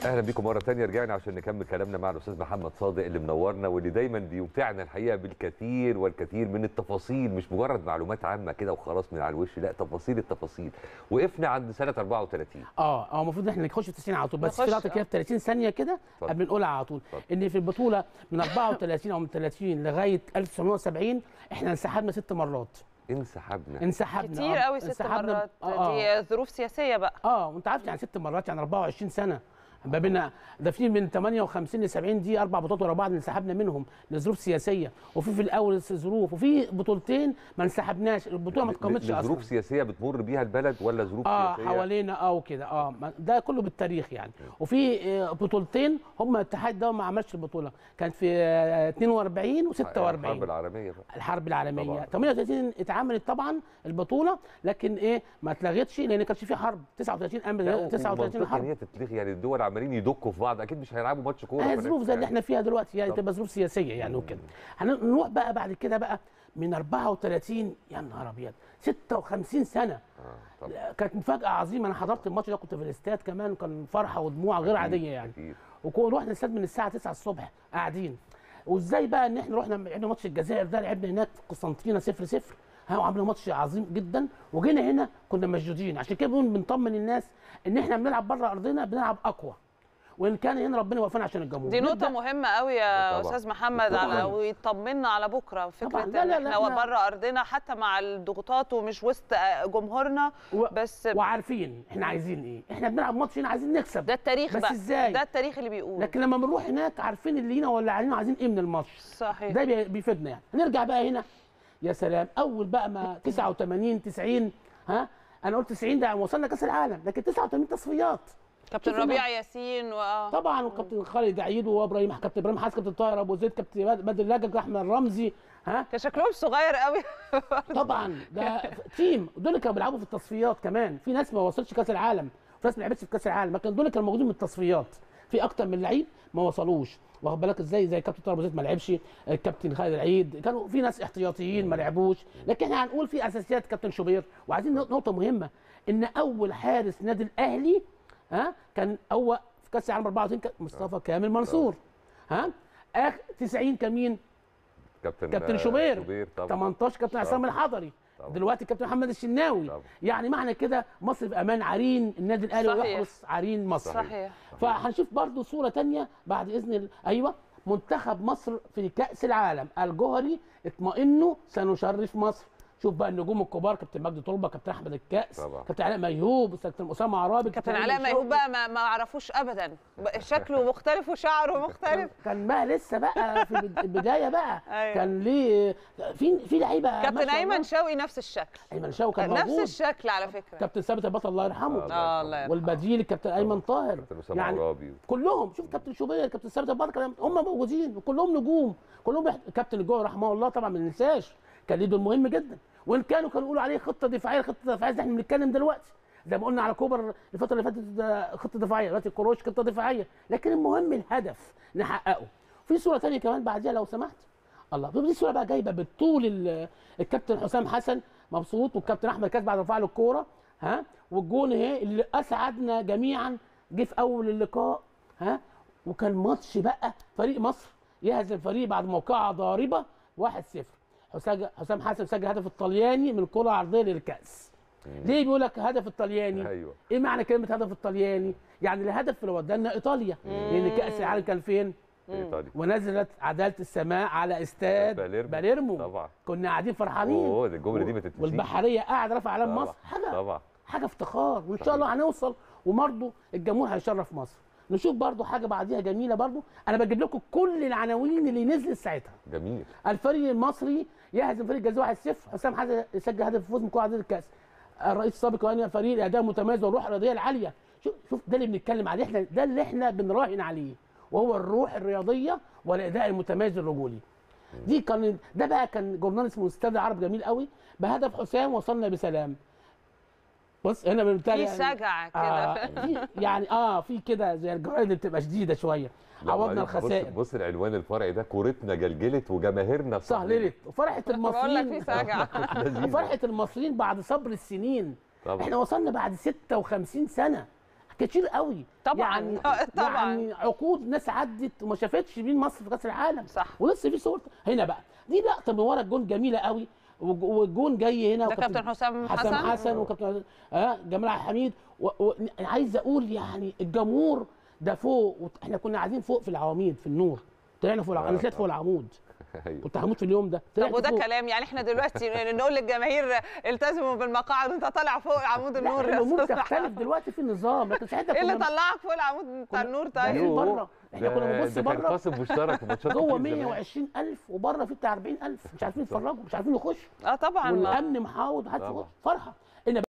اهلا بيكم مره تانية رجعنا عشان نكمل كلامنا مع الاستاذ محمد صادق اللي منورنا واللي دايما بيمتعنا الحقيقه بالكثير والكثير من التفاصيل مش مجرد معلومات عامه كده وخلاص من على الوش لا تفاصيل التفاصيل وقفنا عند سنه 34 اه اه المفروض احنا نخش في 90 على طول بس في نخش، لقطه كده في 30 ثانيه كده اتفضل. قبل نقولها على طول اتفضل. ان في البطوله من 34 او من 30 لغايه 1970 احنا انسحبنا ست مرات انسحبنا انسحبنا كتير آه، قوي ست انسحبنا- مرات اه دي ظروف سياسيه بقى اه وانت عارف يعني ست مرات يعني 24 سنه ما بين ده في من 58 ل 70 دي اربع بطولات ورا بعض انسحبنا منهم لظروف سياسيه وفي في الاول ظروف وفي بطولتين ما انسحبناش البطوله ما اتقامتش اصلا ظروف سياسيه بتمر بيها البلد ولا ظروف اه سياسيه حوالينا اه وكده اه ما- ده كله بالتاريخ يعني وفي آه، بطولتين هم الاتحاد ده ما عملش البطوله كانت في آه، 42 الحرب و46 العالميه بقى الحرب العالميه طبعاً. 38 اتعملت طبعا البطوله لكن ايه ما اتلغتش لان كانش في حرب 39 لا، قام 39 ومنطقي ان حرب هي تتلغي يعني الدول عمالين يدكوا في بعض اكيد مش هيلعبوا ماتش كوره اه هناك ظروف زي اللي يعني. احنا فيها دلوقتي يعني طب. تبقى ظروف سياسيه يعني وكده هنروح بقى بعد كده بقى من 34 يا نهار ابيض 56 سنه اه طب كانت مفاجاه عظيمه انا حضرت الماتش ده كنت في الاستاد كمان كان فرحه ودموع غير عاديه يعني أكيد. وكنا رحنا الاستاد من الساعه 9 الصبح قاعدين وازاي بقى ان احنا رحنا لعبنا ماتش الجزائر ده لعبنا هناك في قسنطينه 0 0 ها وعملنا ماتش عظيم جدا وجينا هنا كنا مشدودين عشان كده بنقول بنطمن الناس ان احنا بنلعب بره ارضنا بنلعب اقوى وان كان هنا ربنا يوفقنا عشان الجمهور دي نقطة نبدأ- مهمة قوي يا طبعاً. أستاذ محمد طبعاً. على ويطمنا على بكرة فكرة طبعاً. إن لا، لا، لا، إحنا إحنا- بره أرضنا حتى مع الضغوطات ومش وسط جمهورنا و- بس وعارفين احنا عايزين ايه احنا بنلعب ماتش هنا عايزين نكسب ده التاريخ بس بقى إزاي؟ ده التاريخ اللي بيقول لكن لما بنروح هناك عارفين اللي لينا ولا علينا عايزين ايه من الماتش صحيح ده بي- بيفيدنا يعني هنرجع بقى هنا يا سلام اول بقى ما 89 90 ها انا قلت 90 ده وصلنا كاس العالم لكن 89 تصفيات كابتن شوف هنا. ربيع ياسين و... طبعا وكابتن خالد عيد وابراهيم كابتن ابراهيم حسن كابتن طاهر ابو زيد كابتن بدر رجب احمد رمزي ها كان شكلهم صغير قوي طبعا ده تيم دول اللي كانوا بيلعبوا في التصفيات كمان في ناس ما وصلتش كاس العالم في ناس ما لعبتش في كاس العالم لكن دول اللي كانوا موجودين من التصفيات في اكتر من لعيب ما وصلوش واخد بالك ازاي زي كابتن طاهر ابو زيد ما لعبش الكابتن خالد العيد كانوا في ناس احتياطيين ما لعبوش لكن احنا هنقول في اساسيات كابتن شوبير وعايزين نقطه مهمه ان اول حارس نادي الاهلي ها كان هو في كاس العالم 94 كان مصطفى كامل منصور ها اخر 90 كان مين؟ كابتن كابتن آه، شوبير شوبير طبعا 18 كابتن عصام الحضري طبعا. دلوقتي كابتن محمد الشناوي طبعا. يعني معنى كده مصر في امان عرين النادي الاهلي صحيح. ويحرس عرين مصر صحيح. صحيح فهنشوف برضو صوره تانية بعد اذن ال... ايوه منتخب مصر في كاس العالم الجوهري اطمئنوا سنشرف مصر شوف بقى النجوم الكبار كابتن مجدي طلبه كابتن احمد الكاس طبعا. كابتن علاء ميهوب كابتن اسامه عرابي كابتن أيمن علاء ميهوب شوقي. بقى ما, ما اعرفوش ابدا ب- شكله مختلف وشعره مختلف كان بقى لسه بقى في البد- البدايه بقى أيوة. كان ليه في في لعيبه ما كابتن شاء الله. ايمن شوقي نفس الشكل ايمن شوقي كان نفس موجود الشكل على فكرة كابتن ثابت البطل الله يرحمه آه، اه الله يرحمه والبديل الكابتن ايمن طاهر كابتن اسامه عرابي كلهم شوف كابتن شوبير كابتن ثابت البطل هم موجودين وكلهم نجوم كلهم بيحت... كابتن الجوهر رحمه الله طبعا ما ننساش كان ليه دور مهم جدا وان كانوا كانوا يقولوا عليه خطه دفاعيه خطه دفاعيه زي احنا بنتكلم دلوقتي زي ما قلنا على كوبر الفتره اللي فاتت ده خطه دفاعيه دلوقتي الكروش خطه دفاعيه لكن المهم الهدف نحققه في صوره ثانيه كمان بعديها لو سمحت الله دي صوره بقى جايبه بالطول ال- الكابتن حسام حسن مبسوط والكابتن احمد كاس بعد رفع له الكوره ها والجون اهي اللي اسعدنا جميعا جه في اول اللقاء ها وكان ماتش بقى فريق مصر يهزم فريق بعد موقعه ضاربه 1-0 حسام حسام حسن سجل هدف الطلياني من كره عرضيه للكاس ليه بيقول لك هدف الطلياني ايوه ايه معنى كلمه هدف الطلياني يعني الهدف اللي ودانا ايطاليا لان كاس العالم كان فين ايطاليا ونزلت عداله السماء على استاد باليرمو. باليرمو طبعا كنا قاعدين فرحانين اوه ده الجمله دي ما تتنسيش والبحريه قاعد رافع علم طبعا. مصر حاجه طبعا حاجه افتخار وان شاء الله هنوصل وبرضه الجمهور هيشرف مصر نشوف برضه حاجه بعديها جميله برضه انا بجيب لكم كل العناوين اللي نزلت ساعتها جميل الفريق المصري يهزم فريق الجزائر 1-0 حسام حسن يسجل هدف الفوز من كره عرضيه الكاس الرئيس السابق قال فريق الاداء المتميز والروح الرياضيه العاليه شوف شوف ده اللي بنتكلم عليه احنا ده اللي احنا بنراهن عليه وهو الروح الرياضيه والاداء المتميز الرجولي دي كان ده بقى كان جورنال اسمه استاد العرب جميل قوي بهدف حسام وصلنا بسلام بص هنا في بنتريق سجع آه كده في يعني اه في كده زي الجرايد اللي بتبقى شديده شويه لا، عوضنا وبعدين بص- الخسائر بص العنوان الفرعي ده كورتنا جلجلت وجماهيرنا سهللت وفرحه بقول لك في المصريين سجع لذيذة. وفرحه المصريين بعد صبر السنين طبعا احنا وصلنا بعد 56 سنه كتير قوي طبعاً. يعني آه، طبعاً. يعني عقود ناس عدت وما شافتش مين مصر في كاس العالم صح. ولسه في صور هنا بقى دي لقطه من ورا الجون جميله قوي والج- والجون جاي هنا ده وكابتن كابتن حسام حسن حسن حسن وكابتن اه جمال عبد الحميد و... و... أنا عايز اقول يعني الجمهور ده فوق وت- احنا كنا قاعدين فوق في العواميد في النور طلعنا فوق العمود انا طلعت فوق العمود ايوه كنت هموت في اليوم ده طب طلعت وده فوق. كلام يعني احنا دلوقتي نقول للجماهير التزموا بالمقاعد وانت طالع فوق عمود النور لا يا الامور أستاذ تختلف محمد. دلوقتي في النظام لكن ساعتها ايه اللي كنا طلعك فوق العمود بتاع النور طيب داخلين بره. إحنا كنا ده- بنبص ده كان بره. قاسم مشترك في ماتشات جوه كتير زمان. 120000 وبره في بتاع 40000 مش عارفين يتفرجوا مش عارفين يخشوا اه طبعا ما- والامن محاوط محدش طبعا. يخش فرحه ان